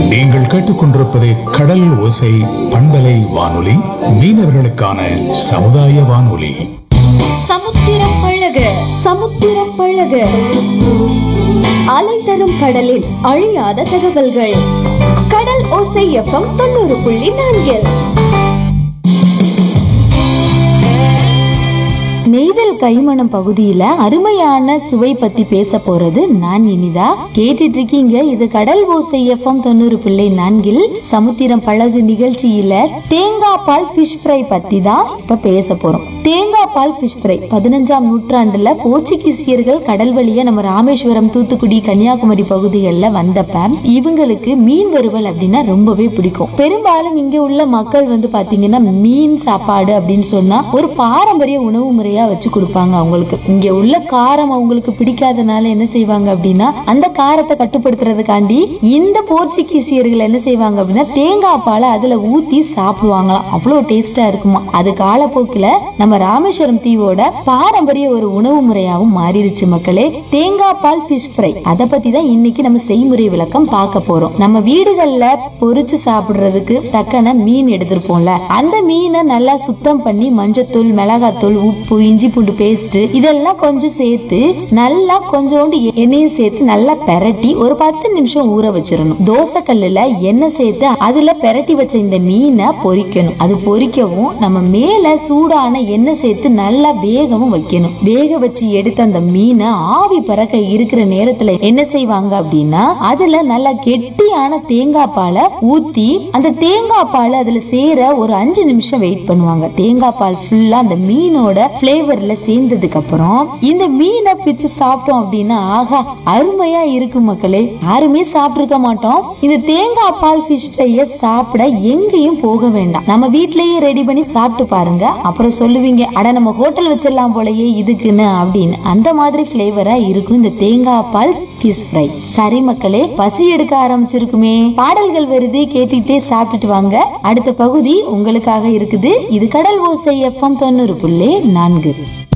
நீங்கள் கேட்டுக்கொண்டிருப்பது கடல் ஓசை பண்பலை வானொலி மீனவர்களுக்கான சமுதாய வானொலி சமுத்திரம் பழக சமுத்திரம் பழக அலை தரும் கடலில் அழியாத தகவல்கள் கடல் ஓசை எஃப்எம் தொண்ணூறு புள்ளி நான்கில் நெய்தல் கைமணம் பகுதியில அருமையான சுவை பத்தி பேச போறது நான் இனிதா கேட்டுட்டு இருக்கீங்க இது கடல் ஓசை எஃப்எம் தொண்ணூறு பிள்ளை நான்கில் சமுத்திரம் பழகு நிகழ்ச்சியில தேங்காய் பால் ஃபிஷ் ஃப்ரை பத்தி தான் இப்ப பேச போறோம் தேங்காய் பால் ஃபிஷ் ஃப்ரை பதினஞ்சாம் நூற்றாண்டுல போர்ச்சுகீசியர்கள் கடல் வழியா நம்ம ராமேஸ்வரம் தூத்துக்குடி கன்னியாகுமரி பகுதிகளில் வந்தப்ப இவங்களுக்கு மீன் வறுவல் அப்படின்னா ரொம்பவே பிடிக்கும் பெரும்பாலும் இங்க உள்ள மக்கள் வந்து பாத்தீங்கன்னா மீன் சாப்பாடு அப்படின்னு சொன்னா ஒரு பாரம்பரிய உணவு முறையா வச்சு கொடுப்பாங்க அவங்களுக்கு இங்க உள்ள காரம் அவங்களுக்கு பிடிக்காதனால என்ன செய்வாங்க அப்படின்னா அந்த காரத்தை கட்டுப்படுத்துறதுக்காண்டி இந்த போர்ச்சுகீசியர்கள் என்ன செய்வாங்க அப்படின்னா தேங்காய் பாலை அதுல ஊத்தி சாப்பிடுவாங்களாம் அவ்வளவு டேஸ்டா இருக்குமா அது காலப்போக்கில நம்ம ராமேஸ்வரம் தீவோட பாரம்பரிய ஒரு உணவு முறையாவும் மாறிடுச்சு மக்களே தேங்காய் பால் ஃபிஷ் ஃப்ரை அதை பத்தி தான் இன்னைக்கு நம்ம செய்முறை விளக்கம் பார்க்க போறோம் நம்ம வீடுகள்ல பொரிச்சு சாப்பிடுறதுக்கு தக்கன மீன் எடுத்திருப்போம்ல அந்த மீனை நல்லா சுத்தம் பண்ணி மஞ்சத்தூள் மிளகாத்தூள் உப்பு இஞ்சி பூண்டு பேஸ்ட் இதெல்லாம் கொஞ்சம் சேர்த்து நல்லா கொஞ்சோண்டு எண்ணெயும் சேர்த்து நல்லா பெரட்டி ஒரு பத்து நிமிஷம் ஊற வச்சிடணும் தோசை கல்லுல எண்ணெய் சேர்த்து அதுல பெரட்டி வச்ச இந்த மீனை பொரிக்கணும் அது பொரிக்கவும் நம்ம மேல சூடான எண்ணெய் சேர்த்து நல்லா வேகவும் வைக்கணும் வேக வச்சு எடுத்த அந்த மீனை ஆவி பறக்க இருக்கிற நேரத்துல என்ன செய்வாங்க அப்படின்னா அதுல நல்லா கெட்டியான தேங்காய் பாலை ஊத்தி அந்த தேங்காய் பால் அதுல சேர ஒரு அஞ்சு நிமிஷம் வெயிட் பண்ணுவாங்க தேங்காய் பால் ஃபுல்லா அந்த மீனோட பிளேவர்ல சேர்ந்ததுக்கு அப்புறம் இந்த மீனை பிச்சு சாப்பிட்டோம் அப்படின்னா ஆஹா அருமையா இருக்கு மக்களே யாருமே சாப்பிட்டிருக்க மாட்டோம் இந்த தேங்காய் பால் ஃபிஷ் ஃப்ரைய சாப்பிட எங்கேயும் போக வேண்டாம் நம்ம வீட்லயே ரெடி பண்ணி சாப்பிட்டு பாருங்க அப்புறம் சொல்லுவீங்க அட நம்ம ஹோட்டல் வச்சிடலாம் போலயே இதுக்குன்னு அப்படின்னு அந்த மாதிரி பிளேவரா இருக்கும் இந்த தேங்காய் பால் ஃபிஷ் ஃப்ரை சரி மக்களே பசி எடுக்க ஆரம்பிச்சிருக்குமே பாடல்கள் வருது கேட்டுட்டே சாப்பிட்டுட்டு வாங்க அடுத்த பகுதி உங்களுக்காக இருக்குது இது கடல் ஓசை எஃப்எம் தொண்ணூறு புள்ளி நான்கு